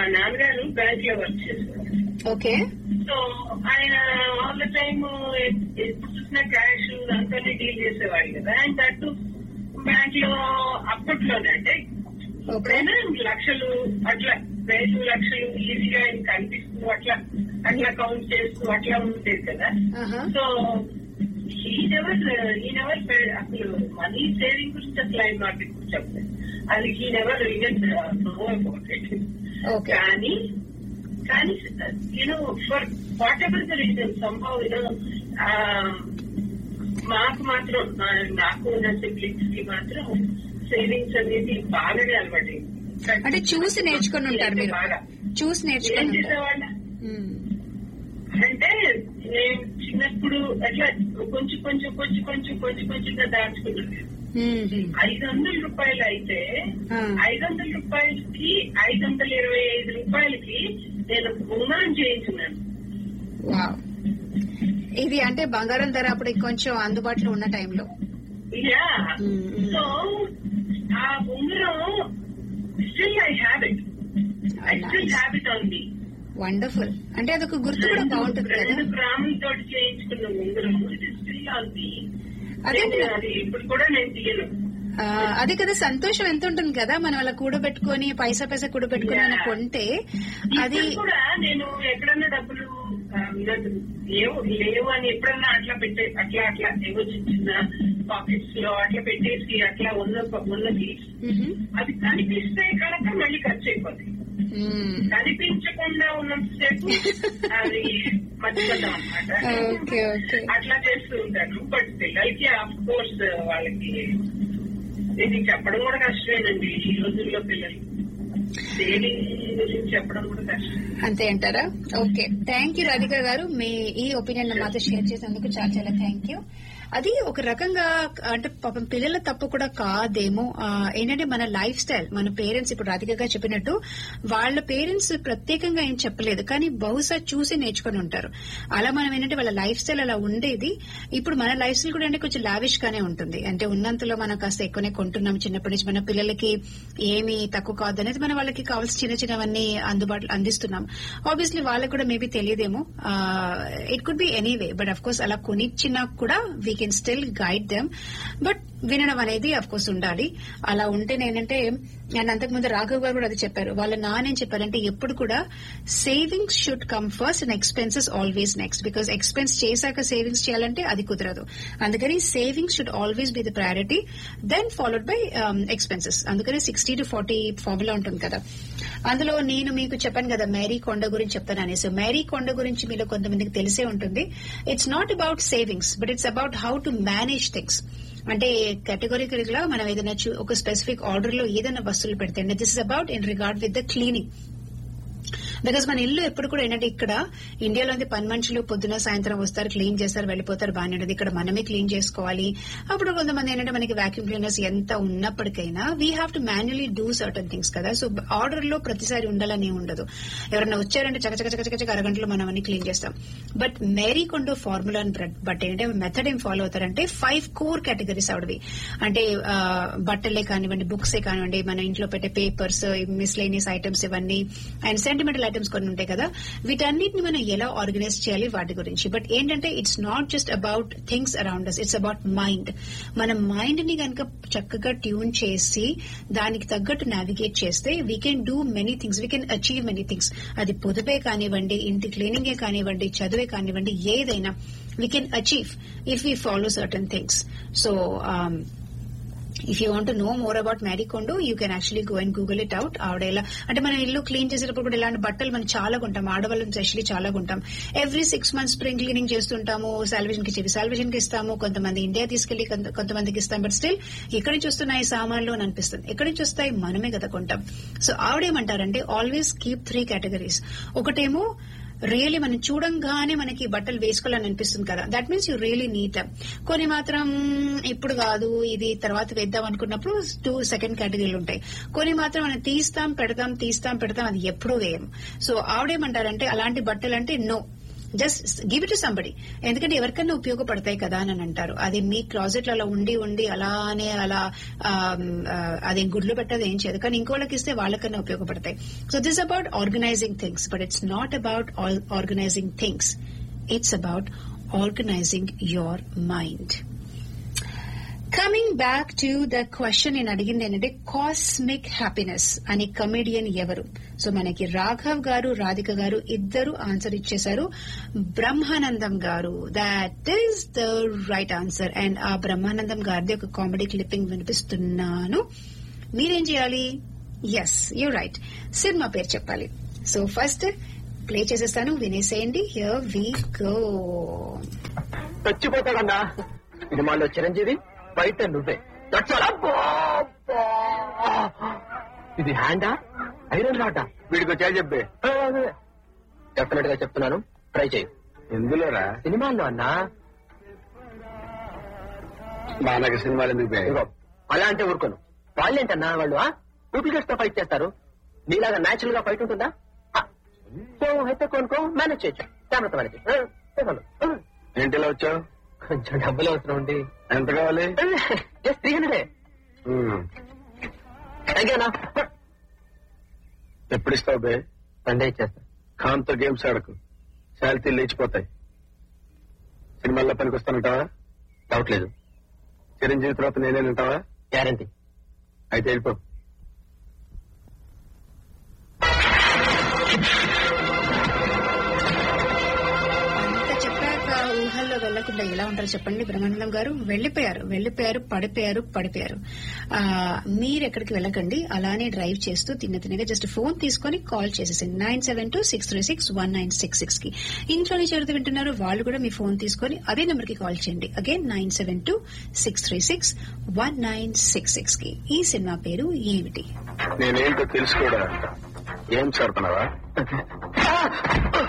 మా నాన్నగారు బ్యాంక్ లో వర్క్ చేసేవారు ఓకే సో ఆయన ఆల్ ద టైమ్ ఎప్పుడు చూసినా క్యాష్ దాంతోనే డీల్ చేసేవాడు కదా అండ్ దట్టు బ్యాంక్ లో అప్పట్లోనే అంటే ఎప్పుడైనా లక్షలు అట్లా ఐదు లక్షలు ఈజీగా ఆయన కనిపిస్తూ అట్లా అట్లా కౌంట్ చేస్తూ అట్లా ఉండేది కదా ఆహా. సో ఈ నెవర్ ఈ నెవర్ అసలు మనీ సేవింగ్ గురించి అసలు ఆయన నాకు ఇప్పుడు చెప్పలేదు అది ఈ never even know about it okay కానీ కానీ you know for whatever the reason Sambhav you know మాకు మాత్రం నా- నాకు నా సిబ్లింగ్స్ కి మాత్రం సేవింగ్స్ అనేది బాగానే అలవాటు అంటే చూసి నేర్చుకుని ఉంటారు మీరు బాగా చూసి ఏం నేర్చుకుని ఉంటారు చేసేవాళ్ళ ఉమ్. అంటే నేను చిన్నప్పుడు అట్లా కొంచెం కొంచెం కొంచెం కొంచెం కొంచెం కొంచెంగా దాచుకున్నాను ఉమ్, ఉమ్. ఐదు వందల రూపాయలు అయితే ఆ. ఐదు వందల రూపాయలకి ఐదు వందల ఇరవై ఐదు రూపాయలకి నేను ఉంగరం చేయించున్నాను వావ్ ఇది అంటే బంగారం ధర అప్పుడు కొంచెం అందుబాటులో ఉన్న టైంలో యా Mm. సో ఆ ఉంగరం still I have it I still have it on me wonderful అంటే అదొక గుర్తు కూడా బాగుంటుంది కదా రెండు గ్రాములతో చేయించుకున్న ఉంగరం ఇట్ స్టిల్ ఆన్ మీ అదే అది ఇప్పుడు కూడా నేను తీయను ఆ, అదే కదా సంతోషం ఎంత ఉంటుంది కదా మనం అలా కూడబెట్టుకొని పైసా పైసా కూడబెట్టుకొని మనం Yeah. కొంటే అది ఇప్పుడు కూడా నేను ఎక్కడన్నా డబ్బులు ఆ, నాకు లేవు లేవు అని ఎప్పుడన్నా అట్లా పెట్టే అట్లా అట్లా ఏవో చిన్న చిన్న పాకెట్స్ లో అట్లా పెట్టేసి అట్లా ఉన్న ఉన్నది మ్హూ. అది కనిపిస్తే కనుక మళ్ళీ ఖర్చు అయిపోతుంది మ్మ్. కనిపించకుండా ఉన్నంతసేపు అది మర్చిపోతాం అనమాట ఓకే ఓకే అట్లా చేస్తూ ఉంటాను బట్ పిల్లలకి ఆఫ్ కోర్స్ వాళ్ళకి ఇది చెప్పడం కూడా కష్టమేనండి ఈ రోజుల్లో పిల్లలు సేవింగ్ గురించి చెప్పడం కూడా కష్టం అంతే అంటారా ఓకే థ్యాంక్ యూ రాధిక గారు మీ ఈ ఒపీనియన్ మాతో షేర్ చేసినందుకు చాలా చాలా థ్యాంక్ యూ అది ఒక రకంగా అంటే పాపం పిల్లల తప్పు కూడా కాదేమో ఆ, ఏంటంటే మన లైఫ్ స్టైల్ మన పేరెంట్స్ ఇప్పుడు రాధిక గారు చెప్పినట్టు వాళ్ళ పేరెంట్స్ ప్రత్యేకంగా ఏం చెప్పలేదు కానీ బహుశా చూసి నేర్చుకుని ఉంటారు అలా మనం ఏంటంటే వాళ్ళ లైఫ్ స్టైల్ అలా ఉండేది ఇప్పుడు మన లైఫ్ స్టైల్ కూడా అంటే కొంచెం లావిష్ గానే ఉంటుంది అంటే ఉన్నంతలో మనం కాస్త ఎక్కువనే కొంటున్నాం చిన్నప్పటి నుంచి మన పిల్లలకి ఏమి తక్కువ కాదు అనేది మనం వాళ్ళకి కావాల్సిన చిన్న చిన్నవన్నీ అందుబాటులో అందిస్తున్నాం ఆబ్వియస్లీ వాళ్ళకి కూడా మేబీ తెలియదేమో it could be anyway but of course అలా కొనిచ్చినా కూడా we can still guide them but వినడం అనేది అఫ్ కోర్స్ ఉండాలి అలా ఉంటే నేనంటే నేను అంతకుముందు రాఘవ్ గారు కూడా అది చెప్పారు వాళ్ళ నాన్న ఏం చెప్పారంటే ఎప్పుడు కూడా savings should come first and expenses always next because expense చేశాక సేవింగ్స్ చేయాలంటే అది కుదరదు అందుకని savings should always be the priority then followed by expenses అందుకని సిక్స్టీ టు ఫార్టీ ఫార్ములా ఉంటుంది కదా అందులో నేను మీకు చెప్పాను కదా మేరీ కొండ గురించి చెప్తాను అనేసి మేరీ కొండ గురించి మీలో కొంతమందికి తెలిసే ఉంటుంది it's not about savings but it's about how to manage things అంటే కేటగిరికల్ గా మనం ఏదైనా చూ- ఒక స్పెసిఫిక్ ఆర్డర్ లో ఏదైనా వస్తువులు పెడితే this is about in regard with the cleaning because మన ఇల్లు ఎప్పుడు కూడా ఏంటంటే ఇక్కడ ఇండియాలో ఉంది పని మనుషులు పొద్దున సాయంత్రం వస్తారు క్లీన్ చేస్తారు వెళ్ళిపోతారు బాగానే ఉంటుంది ఇక్కడ మనమే క్లీన్ చేసుకోవాలి అప్పుడు కొంతమంది ఏంటంటే మనకి వాక్యూమ్ క్లీనర్స్ ఎంత ఉన్నప్పటికైనా we have to manually do certain things కదా సో ఆర్డర్ లో ప్రతిసారి ఉండాలని ఉండదు ఎవరైనా వచ్చారంటే చక చక చక చక అరగంటలో మనం అన్ని క్లీన్ చేస్తాం but Marie Kondo formula but ఏంటంటే మెథడ్ ఏం ఫాలో అవుతారంటే ఫైవ్ కోర్ కేటగిరీస్ ఆవిడవి అంటే ఆ, బట్టలే కానివ్వండి బుక్సే కానివ్వండి మన ఇంట్లో పెట్టే పేపర్స్ మిస్లేనియస్ ఐటమ్స్ ఇవన్నీ అండ్ సెంటిమెంటల్ ఐటమ్స్ కొన్ని ఉంటాయి కదా వీటన్నిటిని మనం ఎలా ఆర్గనైజ్ చేయాలి వాటి గురించి బట్ ఏంటంటే it's not just about things around us it's about mind మన మైండ్ ని కనుక చక్కగా ట్యూన్ చేసి దానికి తగ్గట్టు నావిగేట్ చేస్తే we can do many things we can achieve many things అది పొదుపే కానివ్వండి ఇంటి క్లీనింగే కానివ్వండి చదువే కానివ్వండి ఏదైనా we can achieve if we follow certain things so if you want know more about Marie Kondo you can actually go and Google it out ఆవిడ ఎలా అంటే మనం ఇల్లు క్లీన్ చేసేటప్పుడు కూడా ఇలాంటి బట్టలు మనం చాలా కొంటాం ఆడవాళ్ళం స్పెషల్లీ చాలా కొంటాం every six months spring cleaning చేస్తుంటాము సాల్వేషన్ కి చెప్పి సాల్వేషన్ కి ఇస్తాము కొంతమంది ఇండియా తీసుకెళ్లి కొంత- కొంతమందికి ఇస్తాం బట్ స్టిల్ ఎక్కడి నుంచి వస్తున్నాయి సామాన్లు అని అనిపిస్తుంది ఎక్కడి నుంచి వస్తాయి మనమే కదా కొంటాం సో ఆవిడేమంటారంటే ఆల్వేస్ కీప్ త్రీ కేటగిరీస్ ఒకటేమో రియలీ మనం చూడంగానే మనకి బట్టలు వేసుకోవాలని అనిపిస్తుంది కదా that means you really neat కొన్ని మాత్రం ఇప్పుడు కాదు ఇది తర్వాత వేద్దాం అనుకున్నప్పుడు టూ సెకండ్ కేటగిరీలు ఉంటాయి కొన్ని మాత్రం మనం తీస్తాం పెడతాం తీస్తాం పెడతాం అది ఎప్పుడూ వేయం సో ఆవిడేమంటారంటే అలాంటి బట్టలు అంటే no just give it to somebody ఎందుకంటే ఎవరికైనా ఉపయోగపడతాయి కదా అని అంటారు అది మీ క్లాజెట్ అలా ఉండి ఉండి అలానే అలా ఆమ్, ఆ, అదేం గుడ్లు పెట్టదు ఏం చేయదు కానీ ఇంకోళ్ళకి ఇస్తే వాళ్ళకన్నా ఉపయోగపడతాయి so this about organising things but it's not about organising things it's about organising your mind coming back to the question నేను అడిగింది ఏంటంటే కాస్మిక్ హ్యాపీనెస్ అనే కమెడియన్ ఎవరు సో మనకి రాఘవ్ గారు రాధిక గారు ఇద్దరు ఆన్సర్ ఇచ్చేశారు బ్రహ్మానందం గారు that is the right answer and ఆ బ్రహ్మానందం గారిది ఒక కామెడీ క్లిప్పింగ్ వినిపిస్తున్నాను మీరేం చేయాలి ఎస్ యూ రైట్ సినిమా పేరు చెప్పాలి సో ఫస్ట్ ప్లే చేసేస్తాను వినేసేయండి హియర్ వి గో చచ్చిపోతాడన్నా సినిమాలో చిరంజీవి బయట నువ్వే చచ్చాడా? అబ్బో! అబ్బో! ఇది హ్యాండా ఐరన్ రాడా వీడికి వచ్చా చెప్పే డెఫినెట్ గా చెప్తున్నాను ట్రై చేయి ఎందులోరా సినిమాల్లో అన్నా మానక సినిమాలు ఎందుకు బే? ఇదిగో, అలా అంటే ఊరుకోను వాళ్ళేంటన్నా వాళ్ళు డూప్లికేట్స్ తో ఫైట్ చేస్తారు నీలాగా న్యాచురల్ గా ఫైట్ ఉంటుందా ఆ, సో అయితే కొనుక్కో మేనేజ్ చేయొచ్చు కెమెరా మేనేజ్ ఏంటి ఇలా వచ్చావు కొంచెం డబ్బులు అవసరం ఉంది ఎంత కావాలి జస్ట్ త్రీ హండ్రెడ్ ఉమ్. అడిగానా ఎప్పుడు ఇస్తావు బే సండే ఇచ్చేస్తా ఖాన్తో గేమ్స్ ఆడకు శాలిటీ లేచిపోతాయి సినిమాల్లో పనికి వస్తానంటావా డౌట్ లేదు చిరంజీవి తర్వాత నేనేనంటావా గ్యారంటీ అయితే వెళ్ళిపో అంత చెప్పాక ఊహల్లో వెళ్లకుండా ఎలా ఉంటారు చెప్పండి బ్రహ్మానందం గారు వెళ్లిపోయారు వెళ్లిపోయారు పడిపోయారు పడిపోయారు ఆ, మీరు ఎక్కడికి వెళ్ళకండి అలానే డ్రైవ్ చేస్తూ తిన్న తిన్నగా జస్ట్ ఫోన్ తీసుకొని కాల్ చేసేసింది nine seven two six three six one nine six six కి ఇంట్లోనే చేరుతూ వింటున్నారు వాళ్ళు కూడా మీ ఫోన్ తీసుకొని అదే నెంబర్ కి కాల్ చేయండి again nine seven two six three six one nine six six కి ఈ సినిమా పేరు ఏమిటి నేనేంటో తెలుసుకోవడా గేమ్స్ ఆడుతున్నావా